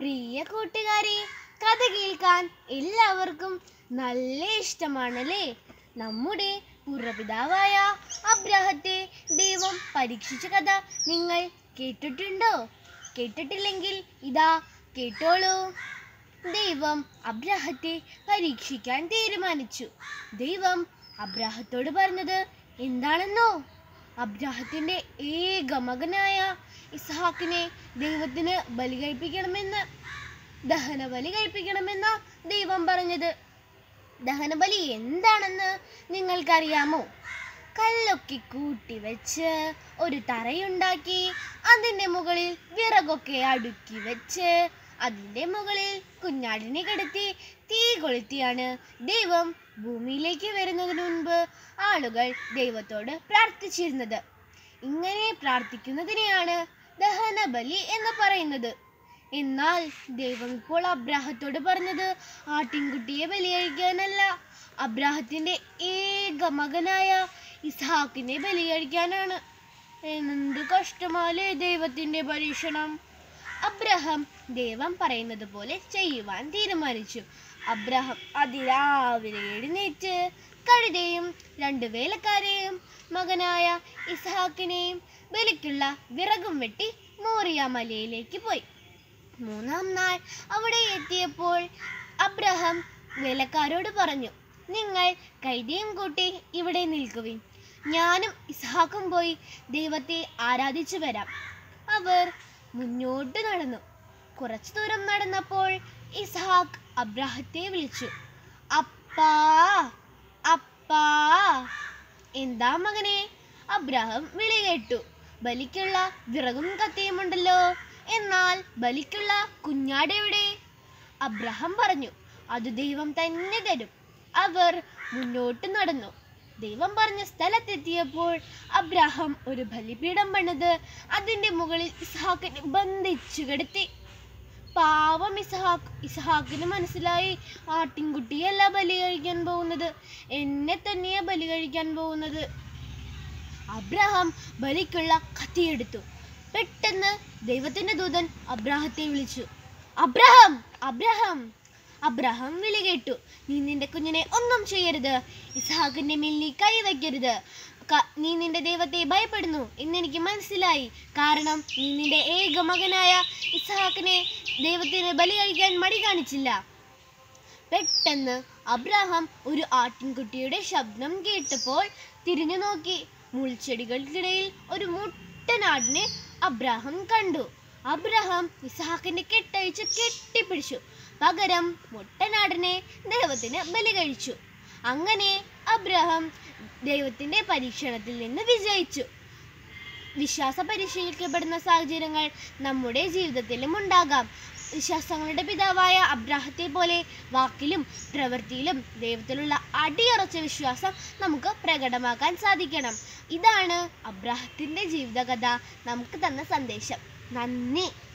പ്രിയ കൂട്ടുകാരെ കഥ കേൾക്കാൻ എല്ലാവർക്കും നല്ല ഇഷ്ടമാണല്ലേ നമ്മുടെ പുറപിതാവായ അബ്രാഹത്തെ ദൈവം പരീക്ഷിച്ച കഥ നിങ്ങൾ കേട്ടിട്ടുണ്ടോ കേട്ടിട്ടില്ലെങ്കിൽ ഇതാ കേട്ടോളൂ ദൈവം അബ്രാഹത്തെ പരീക്ഷിക്കാൻ തീരുമാനിച്ചു ദൈവം അബ്രാഹത്തോട് പറഞ്ഞത് എന്താണെന്നോ അബ്രാഹത്തിന്റെ ഏക മകനായ ഇസ്ഹാക്കിനെ ദൈവത്തിന് ബലി കഴിപ്പിക്കണമെന്ന് ദഹനബലി കഴിപ്പിക്കണമെന്ന ദൈവം പറഞ്ഞത് ദഹനബലി എന്താണെന്ന് നിങ്ങൾക്കറിയാമോ കല്ലൊക്കെ കൂട്ടി വെച്ച് ഒരു തറയുണ്ടാക്കി അതിൻ്റെ മുകളിൽ വിറകൊക്കെ അടുക്കി വെച്ച് അതിൻ്റെ മുകളിൽ കുഞ്ഞാടിനെ കിടത്തി തീ കൊളുത്തിയാണ് ദൈവം ഭൂമിയിലേക്ക് വരുന്നതിന് മുൻപ് ആളുകൾ ദൈവത്തോട് പ്രാർത്ഥിച്ചിരുന്നത് ഇങ്ങനെ പ്രാർത്ഥിക്കുന്നതിനെയാണ് ദഹനബലി എന്ന് പറയുന്നത് എന്നാൽ ദൈവം ഇപ്പോൾ അബ്രാഹത്തോട് പറഞ്ഞത് ആട്ടിൻകുട്ടിയെ ബലികഴിക്കാനല്ല അബ്രാഹത്തിന്റെ ഏക മകനായ ഇസ്ഹാക്കിനെ ബലികഴിക്കാനാണ് എന്ത് കഷ്ടമാലേ ദൈവത്തിന്റെ പരീക്ഷണം അബ്രഹാം ദൈവം പറയുന്നത് പോലെ ചെയ്യുവാൻ തീരുമാനിച്ചു അബ്രഹാം അതിരാവിലെ എഴുന്നേറ്റ് കഴുതയും രണ്ട് വേലക്കാരെയും മകനായ ഇസ്ഹാക്കിനെയും ബലിക്കുള്ള വിറകും വെട്ടി മോറിയ മലയിലേക്ക് പോയി മൂന്നാം നാൾ അവിടെ എത്തിയപ്പോൾ അബ്രഹാം വേലക്കാരോട് പറഞ്ഞു നിങ്ങൾ കൈതയും കൂട്ടി ഇവിടെ നിൽക്കുവിൻ ഞാനും ഇസ്ഹാക്കും പോയി ദൈവത്തെ ആരാധിച്ചു വരാം അവർ മുന്നോട്ട് നടന്നു കുറച്ചു ദൂരം നടന്നപ്പോൾ ഇസ്ഹാക്ക് അബ്രാഹത്തെ വിളിച്ചു അപ്പാ അപ്പാ എന്താ മകനെ അബ്രാഹം വിളി കേട്ടു ബലിക്കുള്ള വിറകും കത്തിയുമുണ്ടല്ലോ എന്നാൽ ബലിക്കുള്ള കുഞ്ഞാടെവിടെ അബ്രഹാം പറഞ്ഞു അത് ദൈവം തന്നെ തരും അവർ മുന്നോട്ട് നടന്നു ദൈവം പറഞ്ഞ സ്ഥലത്തെത്തിയപ്പോൾ അബ്രാഹാം ഒരു ബലിപീഠം പണിത് അതിന്റെ മുകളിൽ ഇസ്ഹാക്കിനെ ബന്ധിച്ചു കിടത്തി പാവം ഇസ്ഹാക്ക് ഇസ്ഹാക്കിന് മനസ്സിലായി ആട്ടിൻകുട്ടിയല്ല ബലി കഴിക്കാൻ പോകുന്നത് എന്നെ തന്നെയാ ബലി കഴിക്കാൻ പോകുന്നത് അബ്രഹാം ബലിക്കുള്ള കത്തിയെടുത്തു പെട്ടെന്ന് ദൈവത്തിന്റെ ദൂതൻ അബ്രാഹത്തെ വിളിച്ചു അബ്രഹാം അബ്രഹാം അബ്രഹാം വിളി കേട്ടു നീ നിന്റെ കുഞ്ഞിനെ ഒന്നും ചെയ്യരുത് ഇസ്ഹാക്കിന്റെ മേൽ നീ കൈ വയ്ക്കരുത് ക- നീ നിന്റെ ദൈവത്തെ ഭയപ്പെടുന്നു എന്നെനിക്ക് മനസ്സിലായി കാരണം നീ നിന്റെ ഏക മകനായ ഇസ്ഹാക്കിനെ ദൈവത്തിന് ബലി കഴിക്കാൻ മടി കാണിച്ചില്ല പെട്ടെന്ന് അബ്രാഹാം ഒരു ആട്ടിൻകുട്ടിയുടെ ശബ്ദം കേട്ടപ്പോൾ തിരിഞ്ഞു നോക്കി മുൾച്ചെടികൾക്കിടയിൽ ഒരു മുട്ടനാടിനെ അബ്രാഹാം കണ്ടു അബ്രഹാം ഇസ്ഹാക്കിന്റെ കെട്ടഴിച്ച് കെട്ടിപ്പിടിച്ചു പകരം മുട്ടനാടിനെ ദൈവത്തിന് ബലി കഴിച്ചു അങ്ങനെ അബ്രഹാം ദൈവത്തിന്റെ പരീക്ഷണത്തിൽ നിന്ന് വിജയിച്ചു വിശ്വാസ പരിശീലിക്കപ്പെടുന്ന സാഹചര്യങ്ങൾ നമ്മുടെ ജീവിതത്തിലും ഉണ്ടാകാം വിശ്വാസങ്ങളുടെ പിതാവായ അബ്രാഹത്തെ പോലെ വാക്കിലും പ്രവൃത്തിയിലും ദൈവത്തിലുള്ള അടിയുറച്ച വിശ്വാസം നമുക്ക് പ്രകടമാക്കാൻ സാധിക്കണം ഇതാണ് അബ്രാഹത്തിന്റെ ജീവിതകഥ നമുക്ക് തന്ന സന്ദേശം നന്ദി